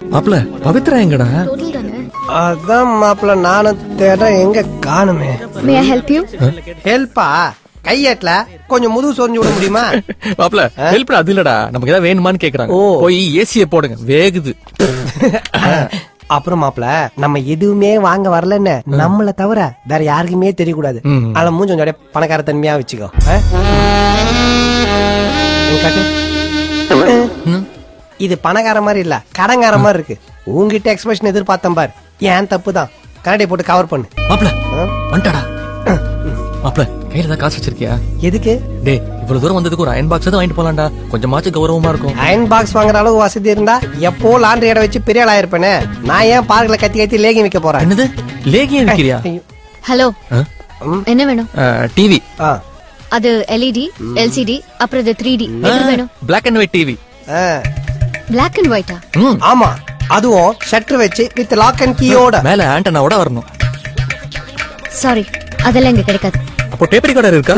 மாப்பிள பவித்ரா எங்கடா டோட்டல் தானே அதான் மாப்பிள்ள நானும் தேட எங்க காணுமே மே ஐ ஹெல்ப் யூ ஹெல்ப்பா கையேட்ல கொஞ்சம் முதுகு சொரிஞ்சு விட முடியுமா மாப்பிள ஹெல்ப் அது இல்லடா நமக்கு ஏதாவது வேணுமான்னு கேக்குறாங்க ஓ. போய் ஏசிய போடுங்க வேகுது அப்புறம் மாப்பிள நம்ம எதுவுமே வாங்க வரலன்னு நம்மள தவிர வேற யாருக்குமே தெரியக்கூடாது ம். அதுல மூஞ்சி கொஞ்சம் அப்படியே பணக்கார தன்மையா வச்சுக்கோ ஆ? இங்க காட்டு. ம். இது பணக்கார மாதிரி இல்ல கடங்கார மாதிரி இருக்கு உங்ககிட்ட எக்ஸ்பிரஷன் எதிர்பார்த்தேன் பார் ஏன் தப்பு தான் கரடி போட்டு கவர் பண்ணு மாப்பிள ஆ? வந்துட்டாடா மாப்பிள கையில தான் காசு வச்சிருக்கியா எதுக்கு டேய் இவ்வளவு தூரம் வந்ததுக்கு ஒரு அயன் பாக்ஸ் தான் வாங்கிட்டு போலாம்டா கொஞ்சமாச்சும் கௌரவமா இருக்கும் அயன் பாக்ஸ் வாங்குற அளவுக்கு வசதி இருந்தா எப்போ லாண்டரி இடம் வச்சு பெரிய ஆள் ஆயிருப்பேனே நான் ஏன் பார்க்ல கத்தி கத்தி லேகி வைக்க போறேன் என்னது லேகியம் விக்கிறியா ஐயோ. ஹலோ ம். என்ன வேணும் டிவி ஆ. அது எல்இடி எல்சிடி அப்புறம் இது த்ரீ டி எது வேணும் பிளாக் அண்ட் ஒயிட் டிவி ஆ. பிளாக் அண்ட் ஒயிட்டா ம் ஆமா அதுவும் ஷட்டர் வச்சு வித் லாக் அண்ட் கீயோட மேல ஆண்டனாவோட வரணும் சாரி அதெல்லாம் இங்க கிடைக்காது அப்போ டேப் ரெக்கார்டர் இருக்கா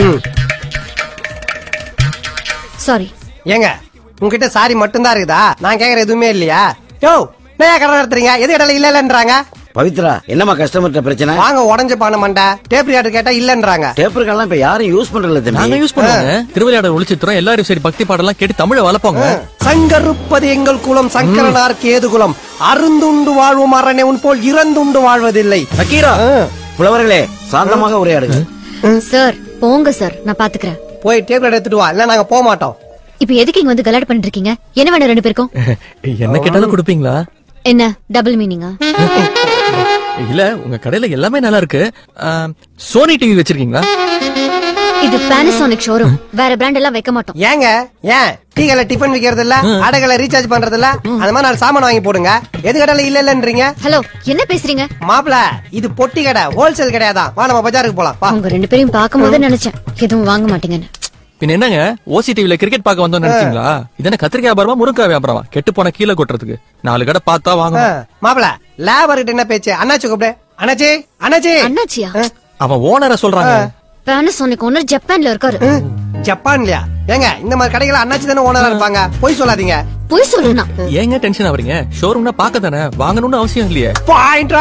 சாரி ஏங்க உங்ககிட்ட சாரி மட்டும்தான் இருக்குதா நான் கேக்குற எதுவுமே இல்லையா யோ நான் கடை நடத்துறீங்க எது இடையில இல்ல இல்லன்றாங்க பவித்ரா என்னம்மா கஸ்டமர்கிட்ட பிரச்சனை வாங்க உடஞ்ச பான மண்டை டேப் ரியாடர் கேட்டா இல்லன்றாங்க டேப்பர்கள்லாம் இப்ப யாரும் யூஸ் பண்றதில்ல நாங்க தம்பி யூஸ் பண்ணுவாங்க திருவிளையாடல் ஒளிச்சித்திரம் எல்லாரும் சரி பக்தி பாடலாம் கேட்டு தமிழை வளர்ப்போங்க சங்கருப்பது எங்கள் குலம் சங்கரனார் கேது குலம் அருந்துண்டு வாழ்வும் அரணே உன் போல் இறந்துண்டு வாழ்வதில்லை நக்கீரா ஆ. புலவர்களே சாந்தமாக உரையாடுங்க சார் போங்க சார் நான் பாத்துக்கிறேன் போய் டேப் ரியாடர் எடுத்துட்டு வா இல்ல நாங்க போக மாட்டோம் இப்போ எதுக்கு இங்க வந்து கலாட் பண்ணிட்டு இருக்கீங்க என்ன வேணும் ரெண்டு பேருக்கும் என்ன கேட்டாலும் கொடுப்பீங்களா என்ன டபுள் மீனிங்கா இல்ல உங்க கடையில எல்லாமே நல்லா இருக்கு சோனி டிவி வச்சிருக்கீங்களா இது பானசோனிக் ஷோரூம் வேற பிராண்ட் எல்லாம் வைக்க மாட்டோம் ஏங்க ஏன் டீ கடையில டிஃபன் விக்கிறது இல்ல அடைகளை ரீசார்ஜ் பண்றது இல்ல அந்த மாதிரி நாலு சாமான் வாங்கி போடுங்க எது கடையில இல்ல இல்லன்றீங்க ஹலோ என்ன பேசுறீங்க மாப்பிள இது பொட்டி கடை ஹோல்சேல் கிடையாதான் வா நம்ம பஜாருக்கு போலாம் வா உங்க ரெண்டு பேரையும் பார்க்கும்போது நினைச்சேன் எதுவும் வாங்க மாட்டீங்கன்னு பின்ன என்னங்க ஓசி டிவில கிரிக்கெட் பார்க்க வந்தோம்னு நினைச்சீங்களா இதென்ன கத்திரிக்காய் வியாபாரமா முருங்கா வியாபாரமா கெட்டு போன கீழே கொட்டுறதுக்கு நாலு கடை பார்த்தா வாங்கணும் மாப்பிள லேபர் கிட்ட என்ன பேச்சு அண்ணாச்சி கூப்பிடு அண்ணாச்சி அண்ணாச்சி அண்ணாச்சியா அவன் ஓனரை சொல்றாங்க பானசோனிக் ஓனர் ஜப்பான்ல இருக்காரு ஜப்பான்லயா ஏங்க இந்த மாதிரி கடைகளை அண்ணாச்சி தானே ஓனரா இருப்பாங்க போய் சொல்லாதீங்க போய் சொல்லுனா ஏங்க டென்ஷன் ஆவறீங்க ஷோரூம்னா பார்க்க தானே வாங்கணும்னு அவசியம் இல்லையே பாயிண்ட்